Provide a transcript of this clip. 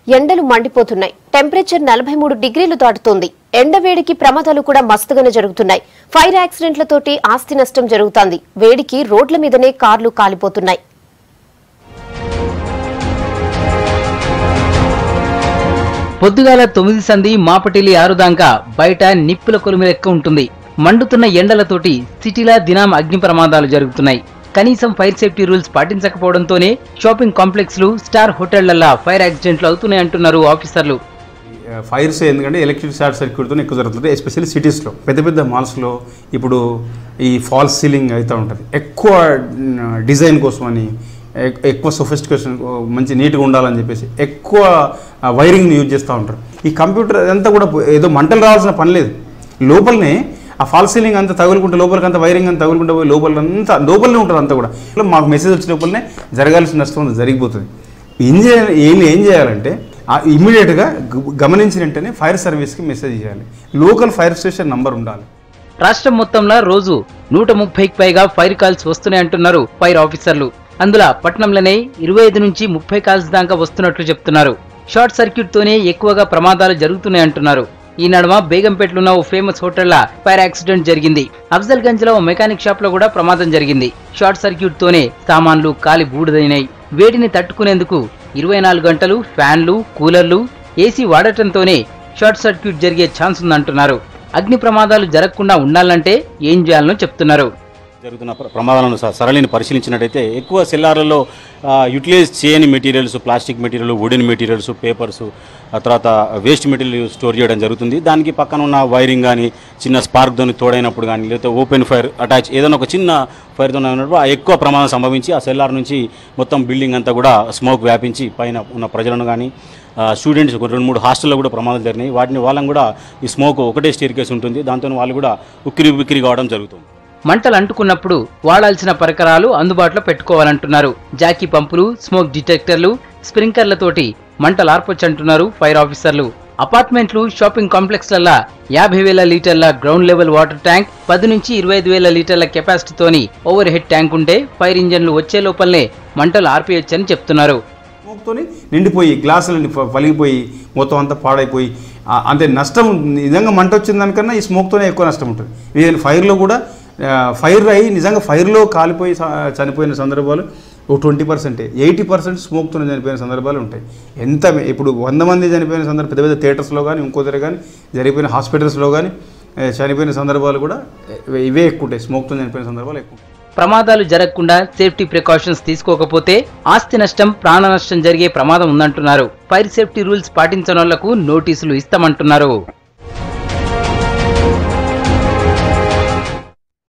ఎండలు మండిపోతున్నాయి టెంపరేచర్ నలభై మూడు డిగ్రీలు దాటుతోంది ఎండవేడికి ప్రమాదాలు కూడా మస్తుగానే జరుగుతున్నాయి ఫైర్ యాక్సిడెంట్లతోటి ఆస్తి నష్టం జరుగుతోంది వేడికి రోడ్ల మీదనే కార్లు కాలిపోతున్నాయి పొద్దుగాల తొమ్మిది సంది మాపటిలి ఆరు దాకా బయట నిప్పుల కొలుమి లెక్క ఉంటుంది మండుతున్న ఎండలతోటి సిటీలా దినం అగ్ని ప్రమాదాలు జరుగుతున్నాయి కనీసం ఫైర్ సేఫ్టీ రూల్స్ పాటించకపోవడంతోనే షాపింగ్ కాంప్లెక్స్లు స్టార్ హోటళ్లల్లా ఫైర్ యాక్సిడెంట్లు అవుతున్నాయి అంటున్నారు ఆఫీసర్లు ఫైర్స్ ఎందుకంటే ఎలక్ట్రిక్ షార్ట్ సర్క్యూట్తో ఎక్కువ జరుగుతుంది ఎస్పెషల్లీ సిటీస్లో పెద్ద పెద్ద మాల్స్లో ఇప్పుడు ఈ ఫాల్స్ సీలింగ్ అవుతూ ఉంటుంది ఎక్కువ డిజైన్ కోసమని ఎక్- ఎక్కువ సొఫిస్టికేషన్ మంచి నీట్గా ఉండాలని చెప్పేసి ఎక్కువ వైరింగ్ని యూజ్ చేస్తూ ఉంటారు ఈ కంప్యూటర్ అంతా కూడా ఏదో మంటలు రావాల్సిన పని లేదు లోపలనే ఆ ఫాల్ సీలింగ్ అంతా తగులుకుంటే లోపలికి అంతా వైరింగ్ అంతా తగులుకుంటే పోయి లోపల అంతా లోపలనే ఉంటుంది అంతా కూడా ఇట్లా మాకు మెసేజ్ వచ్చిన లోపలనే జరగాల్సిన నష్టం ఉంది జరిగిపోతుంది ఏం చేయాలి ఏం ఏం చేయాలంటే ఇమ్మీడియట్గా గమనించిన వెంటనే ఫైర్ సర్వీస్కి మెసేజ్ చేయాలి లోకల్ ఫైర్ స్టేషన్ నంబర్ ఉండాలి రాష్ట్రం మొత్తంలో రోజు నూట ముప్పైకి పైగా ఫైర్ కాల్స్ వస్తున్నాయి అంటున్నారు ఫైర్ ఆఫీసర్లు అందులో పట్టణంలోనే ఇరవై ఐదు నుంచి ముప్పై కాల్స్ దాకా వస్తున్నట్లు చెప్తున్నారు షార్ట్ సర్క్యూట్ తోనే ఎక్కువగా ప్రమాదాలు జరుగుతున్నాయి అంటున్నారు ఈ నడుమ బేగంపేటలో ఉన్న ఓ ఫేమస్ హోటల్ ఫైర్ యాక్సిడెంట్ జరిగింది అఫ్జల్ గంజ్ లో ఓ మెకానిక్ షాప్ లో కూడా ప్రమాదం జరిగింది షార్ట్ సర్క్యూట్ తోనే సామాన్లు కాలి బూడిదైనాయి వేడిని తట్టుకునేందుకు ఇరవై నాలుగు గంటలు ఫ్యాన్లు కూలర్లు ఏసీ వాడటంతోనే షార్ట్ సర్క్యూట్ జరిగే ఛాన్స్ ఉందంటున్నారు అగ్ని ప్రమాదాలు జరగకుండా ఉండాలంటే ఏం చేయాలనో చెప్తున్నారు జరుగుతున్న ప్ర- ప్రమాదాలను స- సరళిని పరిశీలించినట్టయితే ఎక్కువ సెల్లార్లలో ఆ, యూటిలైజ్ చేయని materials plastic material wooden materials papers ఆ తర్వాత వేస్ట్ మెటీరియల్ స్టోర్ చేయడం జరుగుతుంది దానికి పక్కన ఉన్న వైరింగ్ కానీ చిన్న స్పార్క్ తోని తోడైనప్పుడు కానీ లేకపోతే ఓపెన్ ఫైర్ అటాచ్ ఏదైనా ఒక చిన్న ఫైర్తో ఉన్నప్పుడు ఆ ఎక్కువ ప్రమాదం సంభవించి ఆ సెల్లార్ నుంచి మొత్తం బిల్డింగ్ అంతా కూడా స్మోక్ వ్యాపించి పైన ఉన్న ప్రజలను కానీ స్టూడెంట్స్ ఒక రెండు మూడు హాస్టల్లో కూడా ప్రమాదాలు జరిగినాయి వాటిని వాళ్ళని కూడా ఈ స్మోక్ ఒకటే స్టేర్ కేసు ఉంటుంది దాంతో వాళ్ళు కూడా ఉక్కిరి బిక్కిరి కావడం జరుగుతుంది మంటలు అంటుకున్నప్పుడు వాడాల్సిన పరికరాలు అందుబాటులో పెట్టుకోవాలంటున్నారు జాకీ పంపులు స్మోక్ డిటెక్టర్లు స్ప్రింకర్లతోటి మంటలు ఆర్పొచ్చంటున్నారు ఫైర్ ఆఫీసర్లు అపార్ట్మెంట్లు షాపింగ్ కాంప్లెక్స్లల్లా యాభై వేల లీటర్ల గ్రౌండ్ లెవెల్ వాటర్ ట్యాంక్ పది నుంచి ఇరవై ఐదు వేల లీటర్ల కెపాసిటీతోని ఓవర్ హెడ్ ట్యాంక్ ఉంటే ఫైర్ ఇంజన్లు వచ్చే లోపలనే మంటలు ఆర్పేయొచ్చని చెప్తున్నారు స్మోక్తోని నిండిపోయి గ్లాసులు పలిగిపోయి మొత్తం అంతా పాడైపోయి ఆ, అంటే నష్టం నిజంగా మంట వచ్చిన దానికన్నా ఈ స్మోక్తోనే ఎక్కువ నష్టం ఉంటుంది ఈవెన్ ఫైర్లో కూడా ఆ, ఫైర్ అయ్యి నిజంగా ఫైర్లో కాలిపోయి చ- చనిపోయిన సందర్భాలు ఒక ట్వంటీ పర్సెంటే ఎయిటీ పర్సెంట్ స్మోక్తో చనిపోయిన సందర్భాలు ఉంటాయి ఎంత ఇప్పుడు వంద మంది చనిపోయిన సందర్భం పెద్ద పెద్ద థియేటర్స్లో కానీ ఇంకో దగ్గర కానీ జరిగిపోయిన హాస్పిటల్స్లో కానీ ఏ, చనిపోయిన సందర్భాలు కూడా ఏ, ఇవే ఎక్కువ ఉంటాయి స్మోక్తో చనిపోయిన సందర్భాలు ఎక్కువ ఉంటాయి. ప్రమాదాలు జరగకుండా సేఫ్టీ ప్రికాషన్స్ తీసుకోకపోతే ఆస్తి నష్టం ప్రాణ నష్టం జరిగే ప్రమాదం ఉందంటున్నారు ఫైర్ సేఫ్టీ రూల్స్ పాటించనోళ్లకు నోటీసులు ఇస్తామంటున్నారు